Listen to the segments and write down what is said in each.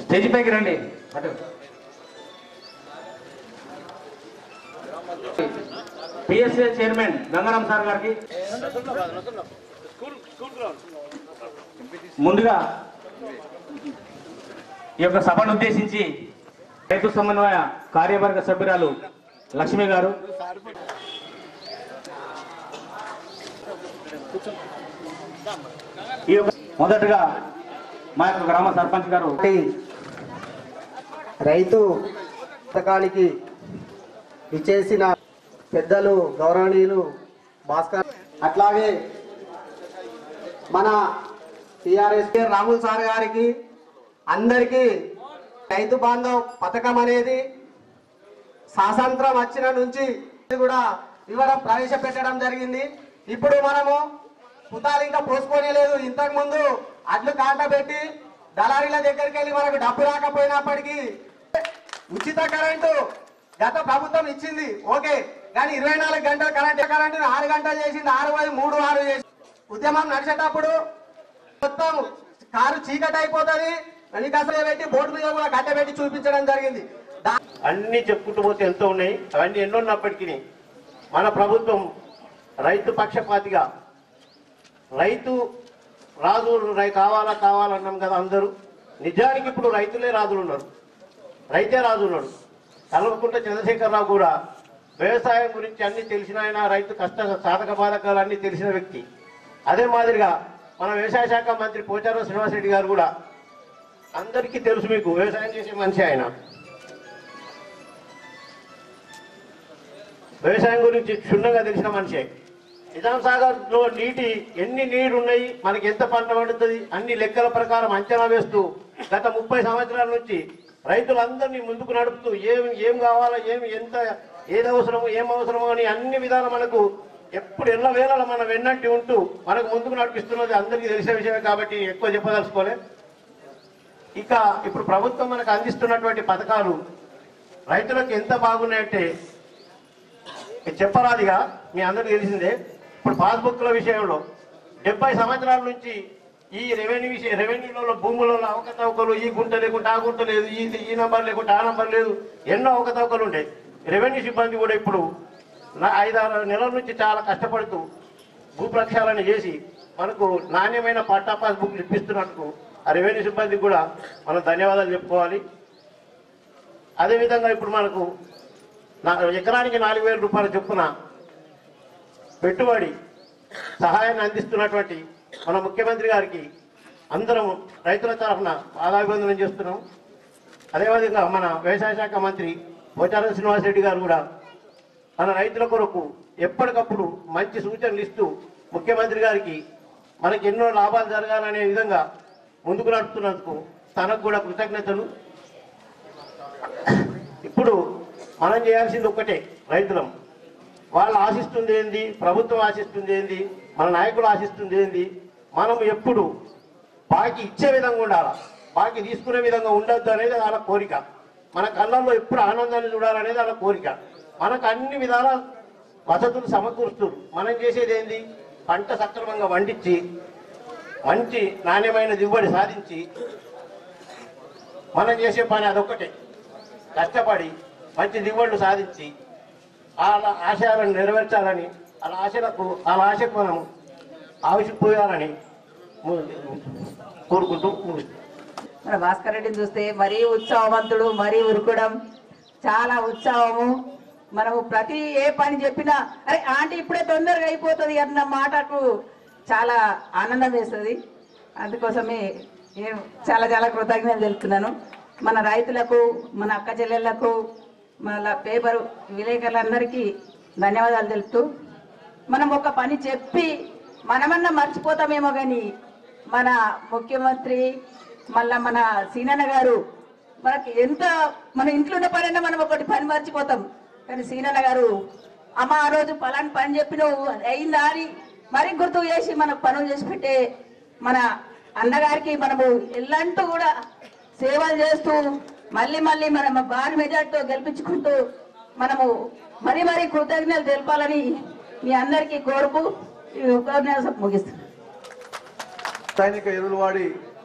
stage పైకి రండి అటు పిఎస్ఏ చైర్మన్ గంగారాం సార్ గారికి ముందుగా ఈ యొక్క సభను ఉద్దేశించి రైతు సమన్వయ కార్యవర్గ సభ్యురాలు లక్ష్మి గారు ఈ యొక్క మొదటగా మా యొక్క గ్రామ సర్పంచ్ గారు ఒకటి రైతు పథకానికి విచ్చేసిన పెద్దలు గౌరవనీయులు భాస్కర్ అట్లాగే మన టిఆర్ఎస్ రాముల్ సార్ గారికి అందరికీ రైతు బాంధవ్ పథకం అనేది స్వాతంత్రం వచ్చిన నుంచి ఇది కూడా ఇవ్వడం ప్రవేశపెట్టడం జరిగింది ఇప్పుడు మనము పుతాలు ఇంకా పోసుకొని లేదు ఇంతకు ముందు అడ్లు కాంట పెట్టి దళారీల దగ్గరికి వెళ్ళి మనకు డబ్బు రాకపోయినప్పటికీ ఉచిత కరెంటు గత ప్రభుత్వం ఇచ్చింది ఓకే కానీ ఇరవై నాలుగు గంటల కరెంట్ కరెంటు ఆరు గంటలు చేసింది ఆరు పోయి మూడు ఆరు చేసి ఉద్యమం నడిచేటప్పుడు మొత్తం కారు చీకటి అయిపోతుంది వెనకాసలు పెట్టి బోర్డు మీద కూడా కట్టబెట్టి చూపించడం జరిగింది దా- అన్ని చెప్పుకుంటూ పోతే ఎంతో ఉన్నాయి అవన్నీ ఎన్నో ఉన్నప్పటికీ మన ప్రభుత్వం రైతు పక్షపాతిగా రైతు రాజు రై కావాలా కావాలన్నాం కదా అందరూ నిజానికి ఇప్పుడు రైతులే రాజులు ఉన్నారు రైతే రాజు ఉన్నాడు కల్వకుంట చంద్రశేఖరరావు కూడా వ్యవసాయం గురించి అన్ని తెలిసిన ఆయన రైతు కష్ట సాధక బాధకాలు అన్ని తెలిసిన వ్యక్తి అదే మాదిరిగా మన వ్యవసాయ శాఖ మంత్రి పోచారం శ్రీనివాసరెడ్డి గారు కూడా అందరికీ తెలుసు మీకు వ్యవసాయం చేసే మనిషి ఆయన వ్యవసాయం గురించి క్షుణ్ణంగా తెలిసిన మనిషే నిజాం సాగర్ లో నీటి ఎన్ని నీరు ఉన్నాయి మనకి ఎంత పంట పండుతుంది అన్ని లెక్కల ప్రకారం అంచనా వేస్తూ గత ముప్పై సంవత్సరాల నుంచి రైతులందరినీ ముందుకు నడుపుతూ ఏం ఏం కావాలో ఏం ఎంత ఏది అవసరమో ఏం అవసరమో అని అన్ని విధాలు మనకు ఎప్పుడు ఎల్ల వేళల మనం వెన్నట్టి ఉంటూ మనకు ముందుకు నడిపిస్తున్నది అందరికీ తెలిసిన విషయమే కాబట్టి ఎక్కువ చెప్పదలుచుకోలే ఇక ఇప్పుడు ప్రభుత్వం మనకు అందిస్తున్నటువంటి పథకాలు రైతులకు ఎంత బాగున్నాయంటే ఇది చెప్పరాదిగా మీ అందరికీ తెలిసిందే ఇప్పుడు పాస్బుక్ల విషయంలో డెబ్బై సంవత్సరాల నుంచి ఈ రెవెన్యూ విషయం రెవెన్యూలలో భూములలో అవకతవకలు ఈ గుంట లేకుంటే ఆ గుంట లేదు ఈ ఈ నంబర్ లేకుంటే ఆ నంబర్ లేదు ఎన్నో అవకతవకలు ఉంటాయి రెవెన్యూ సిబ్బంది కూడా ఇప్పుడు నా ఐదారు నెలల నుంచి చాలా కష్టపడుతూ భూ ప్రక్షాళన చేసి మనకు నాణ్యమైన పట్టా పాస్బుక్ ఇప్పిస్తున్నందుకు ఆ రెవెన్యూ సిబ్బందికి కూడా మనం ధన్యవాదాలు చెప్పుకోవాలి అదేవిధంగా ఇప్పుడు మనకు నా ఎకరానికి నాలుగు వేల రూపాయల చొప్పున పెట్టుబడి సహాయాన్ని అందిస్తున్నటువంటి మన ముఖ్యమంత్రి గారికి అందరం రైతుల తరఫున పాదాభివందనం చేస్తున్నాం అదేవిధంగా మన వ్యవసాయ శాఖ మంత్రి పోచారం శ్రీనివాసరెడ్డి గారు కూడా మన రైతుల కొరకు ఎప్పటికప్పుడు మంచి సూచనలు ఇస్తూ ముఖ్యమంత్రి గారికి మనకి ఎన్నో లాభాలు జరగాలనే విధంగా ముందుకు నడుపుతున్నందుకు తనకు కూడా కృతజ్ఞతలు ఇప్పుడు మనం చేయాల్సింది ఒక్కటే రైతులం వాళ్ళు ఆశిస్తుంది ఏంది ప్రభుత్వం ఆశిస్తుంది ఏంది మన నాయకులు ఆశిస్తుంది ఏంది మనం ఎప్పుడు బాకీ ఇచ్చే విధంగా ఉండాలి బాకీ తీసుకునే విధంగా ఉండొద్దు అనేది వాళ్ళ కోరిక మన కళ్ళల్లో ఎప్పుడు ఆనందాన్ని చూడాలనేది వాళ్ళ కోరిక మనకు అన్ని విధాల వసతులు సమకూరుస్తారు మనం చేసేది ఏంది పంట సక్రమంగా వండించి మంచి నాణ్యమైన దిగుబడి సాధించి మనం చేసే పని అదొక్కటే కష్టపడి మంచి దిగుబడులు సాధించి వాళ్ళ ఆశయాలను నెరవేర్చాలని వాళ్ళ ఆశలకు వాళ్ళ ఆశకు మనం ఆవిసిపోయాలని ము- కోరుకుంటూ ముగిస్తాం మన భాస్కర్ రెడ్డిని చూస్తే మరీ ఉత్సాహవంతుడు మరీ ఉరుకుడం చాలా ఉత్సాహము మనము ప్రతి ఏ పని చెప్పినా అరే ఆంటీ ఇప్పుడే తొందరగా అయిపోతుంది అన్న మాటకు చాలా ఆనందం వేస్తుంది అందుకోసమే నేను చాలా చాలా కృతజ్ఞతలు తెలుపుతున్నాను మన రైతులకు మన అక్క చెల్లెళ్లకు మన పేపర్ విలేకరులందరికీ ధన్యవాదాలు తెలుపుతూ మనం ఒక పని చెప్పి మనమన్నా మర్చిపోతామేమో కానీ మన ముఖ్యమంత్రి మళ్ళా మన సీనన్న గారు మనకి ఎంత మన ఇంట్లో ఉన్న పనైనా మనం ఒకటి పని మర్చిపోతాం కానీ సీనన్న గారు అమ్మ ఆ రోజు పలాని పని చెప్పినవు అది అయిందా అని మరీ గుర్తు చేసి మనకు పనులు చేసి పెట్టే మన అన్నగారికి మనము ఎల్లంటూ కూడా సేవలు చేస్తూ మళ్ళీ మళ్ళీ మనం భారీ మెజార్టీతో గెలిపించుకుంటూ మనము మరీ మరీ కృతజ్ఞతలు తెలపాలని మీ అందరికీ కోరుకు ఈ ఉపన్యాసం ముగిస్తున్నాను సైనిక ఎరువులు వాడి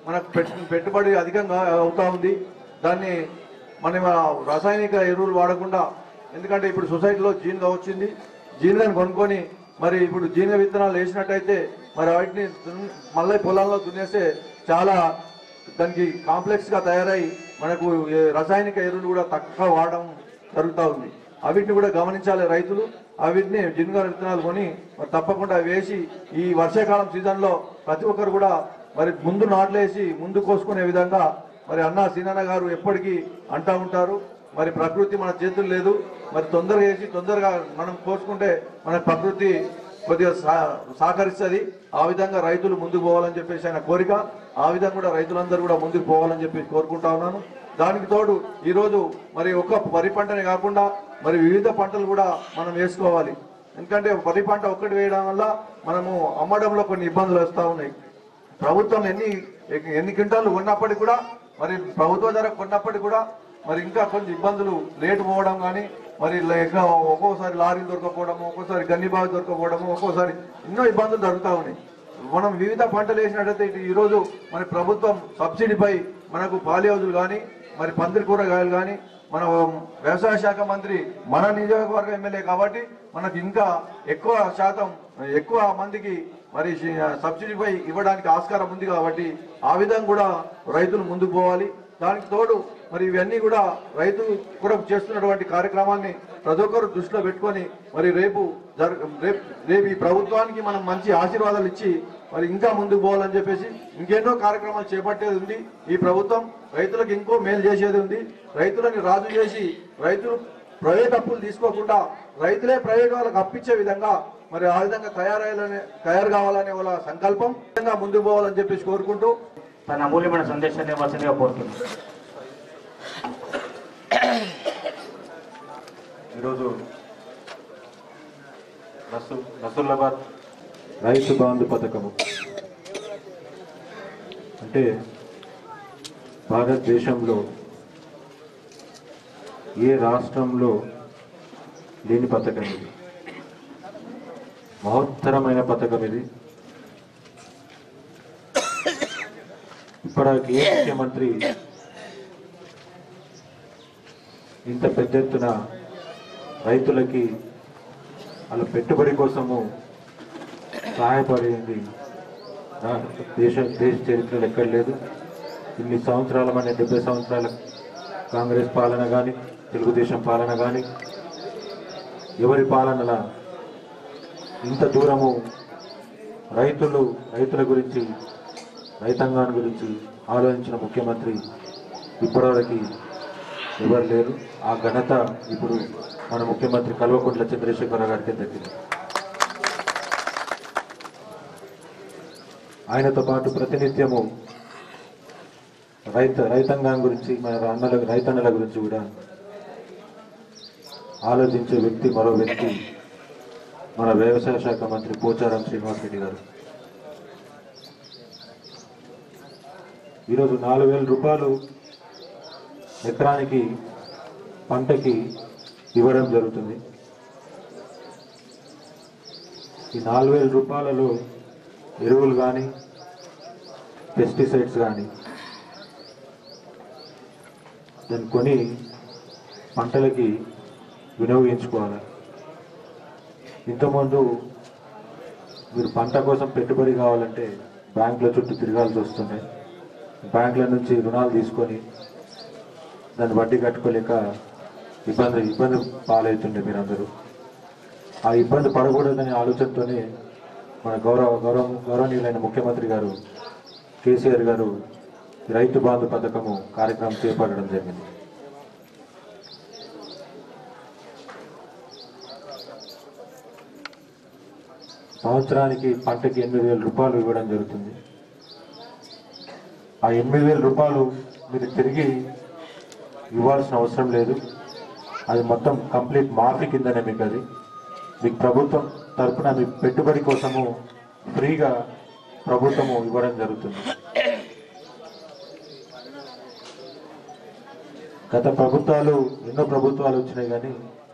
మనకు పెట్టు- పెట్టుబడి అధికంగా అవుతా ఉంది దాన్ని మనం ఆ రాసాయనిక ఎరువులు వాడకుండా ఎందుకంటే ఇప్పుడు సొసైటీలో జీన్గా వచ్చింది జీన్లను కొనుక్కొని మరి ఇప్పుడు జీన విత్తనాలు వేసినట్టయితే మరి వాటిని దున్- మళ్ళీ పొలాల్లో దున్నేస్తే చాలా దానికి కాంప్లెక్స్ గా తయారై మనకు ఏ రసాయనిక ఎరువులు కూడా తక్కువ వాడడం జరుగుతూ ఉంది అవిటిని కూడా గమనించాలి రైతులు అవిటిని జిన్గా విత్తనాలు కొని మరి తప్పకుండా వేసి ఈ వర్షాకాలం సీజన్లో ప్రతి ఒక్కరు కూడా మరి ముందు నాట్లేసి ముందు కోసుకునే విధంగా మరి అన్న సీనన్న గారు ఎప్పటికీ అంటా ఉంటారు మరి ప్రకృతి మన చేతులు లేదు మరి తొందరగా వేసి తొందరగా మనం కోసుకుంటే మన ప్రకృతి కొద్దిగా సహ- సహకరిస్తుంది ఆ విధంగా రైతులు ముందుకు పోవాలని చెప్పేసి ఆయన కోరిక ఆ విధంగా కూడా రైతులందరూ కూడా ముందుకు పోవాలని చెప్పి కోరుకుంటా ఉన్నాను దానికి తోడు ఈరోజు మరి ఒక వరి పంటనే కాకుండా మరి వివిధ పంటలు కూడా మనం వేసుకోవాలి ఎందుకంటే వరి పంట ఒక్కటి వేయడం వల్ల మనము అమ్మడంలో కొన్ని ఇబ్బందులు వస్తూ ఉన్నాయి ప్రభుత్వం ఎన్ని ఎన్ని క్వింటాలు కొన్నప్పటికీ కూడా మరి ప్రభుత్వ ధర కొన్నప్పటికీ కూడా మరి ఇంకా కొన్ని ఇబ్బందులు లేటు పోవడం కానీ మరి లేక ఒక్కోసారి లారీలు దొరకపోవడము ఒక్కోసారి గన్నిబావి దొరకపోవడము ఒక్కోసారి ఎన్నో ఇబ్బందులు జరుగుతూ ఉన్నాయి మనం వివిధ పంటలు వేసినట్టయితే ఇటు ఈరోజు మరి ప్రభుత్వం సబ్సిడీపై మనకు పాలి హౌజులు కానీ మరి పందిరి కూరగాయలు కానీ మన వ్యవసాయ శాఖ మంత్రి మన నియోజకవర్గ ఎమ్మెల్యే కాబట్టి మనకు ఇంకా ఎక్కువ శాతం ఎక్కువ మందికి మరి షి- సబ్సిడీపై ఇవ్వడానికి ఆస్కారం ఉంది కాబట్టి ఆ విధంగా కూడా రైతులు ముందుకు పోవాలి దానికి తోడు మరి ఇవన్నీ కూడా రైతు కూడా చేస్తున్నటువంటి కార్యక్రమాన్ని ప్రతి ఒక్కరు దృష్టిలో పెట్టుకొని మరి రేపు జర రేపు రేపు ఈ ప్రభుత్వానికి మనం మంచి ఆశీర్వాదాలు ఇచ్చి మరి ఇంకా ముందుకు పోవాలని చెప్పేసి ఇంకెన్నో కార్యక్రమాలు చేపట్టేది ఉంది ఈ ప్రభుత్వం రైతులకు ఇంకో మేలు చేసేది ఉంది రైతులని రాజు చేసి రైతులు ప్రైవేట్ అప్పులు తీసుకోకుండా రైతులే ప్రైవేట్ వాళ్ళకి అప్పించే విధంగా మరి ఆ విధంగా తయారయ్యాలనే తయారు కావాలనే వాళ్ళ సంకల్పం విధంగా ముందుకు పోవాలని చెప్పేసి కోరుకుంటూ తన అమూల్యమైన సందేశాన్ని ఇవ్వాల్సిందిగా కోరుతున్నాను ఈరోజు నసు నసులాబాద్ రైతు బంధు పథకము అంటే భారతదేశంలో ఏ రాష్ట్రంలో లేని పథకం ఇది మహోత్తరమైన పథకం ఇది ఇప్పటికి ఏ ముఖ్యమంత్రి ఇంత పెద్ద ఎత్తున రైతులకి వాళ్ళ పెట్టుబడి కోసము సహాయపడింది రా- దేశ దేశ చరిత్రలో ఎక్కడ లేదు ఇన్ని సంవత్సరాల మన డెబ్బై సంవత్సరాల కాంగ్రెస్ పాలన కానీ తెలుగుదేశం పాలన కానీ ఎవరి పాలనల ఇంత దూరము రైతులు రైతుల గురించి రైతాంగాన్ని గురించి ఆలోచించిన ముఖ్యమంత్రి ఇప్పటివరకు ఎవరు లేరు ఆ ఘనత ఇప్పుడు మన ముఖ్యమంత్రి కల్వకుంట్ల చంద్రశేఖర గారికి దక్కింది ఆయనతో పాటు ప్రతినిత్యము రైత రైతాంగం గురించి మన అన్నల రైతన్నల గురించి కూడా ఆలోచించే వ్యక్తి మరో వ్యక్తి మన వ్యవసాయ శాఖ మంత్రి పోచారం శ్రీనివాస్ రెడ్డి గారు ఈరోజు నాలుగు వేల రూపాయలు ఎకరానికి పంటకి ఇవ్వడం జరుగుతుంది ఈ నాలుగు వేల రూపాయలలో ఎరువులు కానీ పెస్టిసైడ్స్ కానీ దాన్ని కొని పంటలకి వినియోగించుకోవాలి ఇంతకుముందు మీరు పంట కోసం పెట్టుబడి కావాలంటే బ్యాంకుల చుట్టూ తిరగాల్సి వస్తుండే బ్యాంకుల నుంచి రుణాలు తీసుకొని దాన్ని వడ్డీ కట్టుకోలేక ఇబ్బంది ఇబ్బంది పాలవుతుండే మీరందరూ ఆ ఇబ్బంది పడకూడదనే ఆలోచనతోనే మన గౌరవ గౌరవ గౌరవనీయులైన ముఖ్యమంత్రి గారు కేసీఆర్ గారు ఈ రైతు బంధు పథకము కార్యక్రమం చేపట్టడం జరిగింది సంవత్సరానికి పంటకి ఎనిమిది వేల రూపాయలు ఇవ్వడం జరుగుతుంది ఆ ఎనిమిది వేల రూపాయలు మీరు తిరిగి ఇవ్వాల్సిన అవసరం లేదు అది మొత్తం కంప్లీట్ మాఫీ కిందనే మీకు అది మీకు ప్రభుత్వం తరపున మీ పెట్టుబడి కోసము ఫ్రీగా ప్రభుత్వము ఇవ్వడం జరుగుతుంది గత ప్రభుత్వాలు ఎన్నో ప్రభుత్వాలు వచ్చినాయి కానీ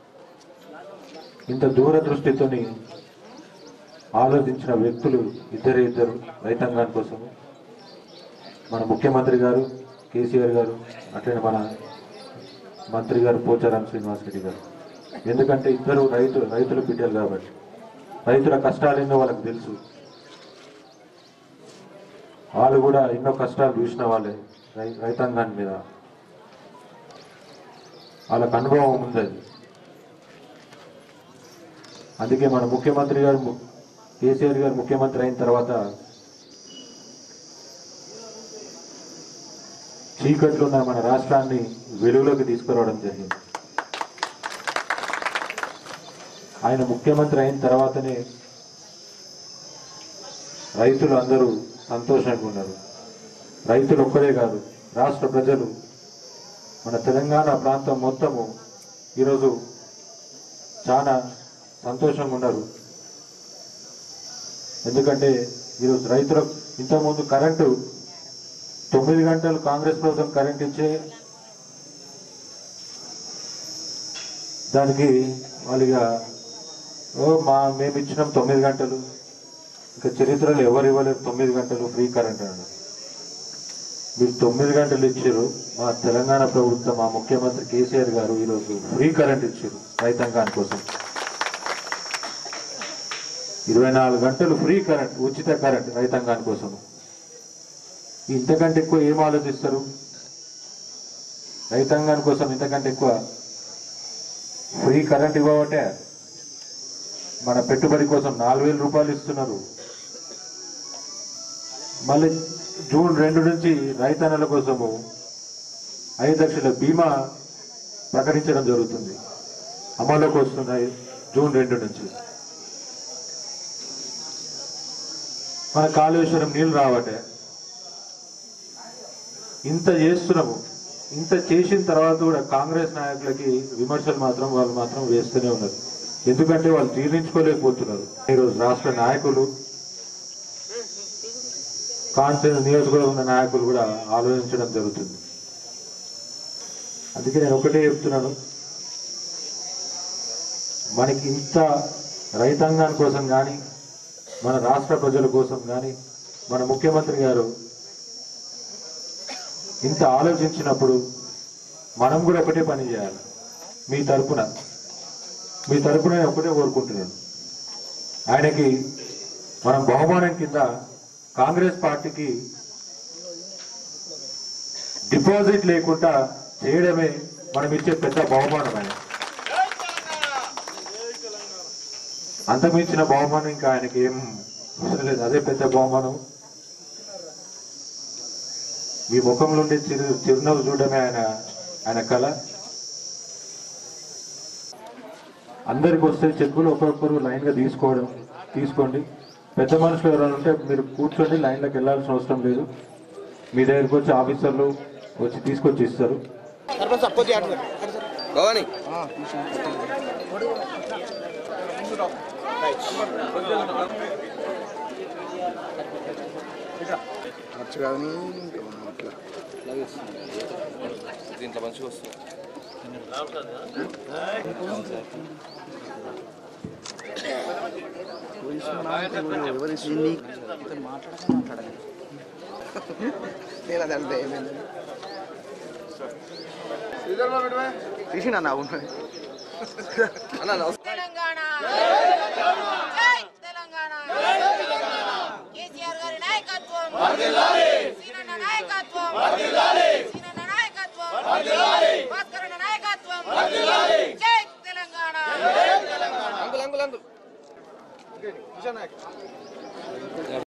ఇంత దూరదృష్టితోని ఆలోచించిన వ్యక్తులు ఇద్దరే ఇద్దరు రైతాంగాని కోసము మన ముఖ్యమంత్రి గారు కేసీఆర్ గారు అట్లనే మన మంత్రి గారు పోచారం శ్రీనివాస్ రెడ్డి గారు ఎందుకంటే ఇద్దరు రైతు రైతుల బిడ్డలు కాబట్టి రైతుల కష్టాలు ఎన్నో వాళ్ళకి తెలుసు వాళ్ళు కూడా ఎన్నో కష్టాలు చూసిన వాళ్ళే రై రైతాంగాన్ని మీద వాళ్ళకు అనుభవం ఉంది అది అందుకే మన ముఖ్యమంత్రి గారు ము- కేసీఆర్ గారు ముఖ్యమంత్రి అయిన తర్వాత చీకట్లో ఉన్న మన రాష్ట్రాన్ని వెలుగులోకి తీసుకురావడం జరిగింది ఆయన ముఖ్యమంత్రి అయిన తర్వాతనే రైతులు అందరూ సంతోషంగా ఉన్నారు రైతులు ఒక్కరే కాదు రాష్ట్ర ప్రజలు మన తెలంగాణ ప్రాంతం మొత్తము ఈరోజు చాలా సంతోషంగా ఉన్నారు ఎందుకంటే ఈరోజు రైతులకు ఇంతకుముందు కరెంటు తొమ్మిది గంటలు కాంగ్రెస్ ప్రభుత్వం కరెంట్ ఇచ్చే దానికి వాళ్ళిగా ఓ మా మేము ఇచ్చినాం తొమ్మిది గంటలు ఇంకా చరిత్రలో ఎవరు ఇవ్వలేరు తొమ్మిది గంటలు ఫ్రీ కరెంట్ అన్నారు మీరు తొమ్మిది గంటలు ఇచ్చారు మా తెలంగాణ ప్రభుత్వం మా ముఖ్యమంత్రి కేసీఆర్ గారు ఈరోజు ఫ్రీ కరెంట్ ఇచ్చారు రైతాంగాని కోసం ఇరవై నాలుగు గంటలు ఫ్రీ కరెంట్ ఉచిత కరెంట్ రైతాంగాని కోసం ఇంతకంటే ఎక్కువ ఏం ఆలోచిస్తారు రైతాంగాని కోసం ఇంతకంటే ఎక్కువ ఫ్రీ కరెంట్ ఇవ్వబట్టే మన పెట్టుబడి కోసం నాలుగు వేల రూపాయలు ఇస్తున్నారు మళ్ళీ జూన్ రెండు నుంచి రైతన్నల కోసము ఐదు లక్షల బీమా ప్రకటించడం జరుగుతుంది అమల్లోకి వస్తున్నాయి జూన్ రెండు నుంచి మన కాళేశ్వరం నీళ్ళు రావటే ఇంత చేస్తున్నాము ఇంత చేసిన తర్వాత కూడా కాంగ్రెస్ నాయకులకి విమర్శలు మాత్రం వాళ్ళు మాత్రం వేస్తూనే ఉన్నారు ఎందుకంటే వాళ్ళు జీర్ణించుకోలేకపోతున్నారు ఈరోజు రాష్ట్ర నాయకులు కాన్స్టిట్యూన్ నియోజకవర్గం ఉన్న నాయకులు కూడా ఆలోచించడం జరుగుతుంది అందుకే నేను ఒకటే చెప్తున్నాను మనకి ఇంత రైతాంగాని కోసం కానీ మన రాష్ట్ర ప్రజల కోసం కానీ మన ముఖ్యమంత్రి గారు ఇంత ఆలోచించినప్పుడు మనం కూడా ఒకటే పని చేయాలి మీ తరపున మీ తరపున నేను ఒకటే కోరుకుంటున్నాను ఆయనకి మనం బహుమానం కింద కాంగ్రెస్ పార్టీకి డిపాజిట్ లేకుండా చేయడమే మనం ఇచ్చే పెద్ద బహుమానం ఆయన అంతమించిన బహుమానం ఇంకా ఆయనకి ఏం అవసరం లేదు అదే పెద్ద బహుమానం మీ ముఖంలో ఉండే చిరు చిరునవ్వు చూడడమే ఆయన ఆయన కళ అందరికి వస్తే చెక్కులు ఒక్కొక్కరు లైన్ గా తీసుకోవడం తీసుకోండి పెద్ద మనుషులు ఎవరైనా ఉంటే మీరు కూర్చోండి లైన్లోకి వెళ్ళాల్సిన అవసరం లేదు మీ దగ్గరికి వచ్చి ఆఫీసర్లు వచ్చి తీసుకొచ్చి ఇస్తారు భవాని దీంట్లో మంచిగా వస్తుంది నేను అది అంటే ఏమైంది తీసిన నా అవును అన్న నమస్తే తెలంగాణ జై తెలంగాణ కేసీఆర్ గారి నాయకత్వం సీనన్న నాయకత్వం సీనన్న నాయకత్వం భాస్కరన్న నాయకత్వం జై తెలంగాణ అంకుల్ అంకుల్ అంకుల్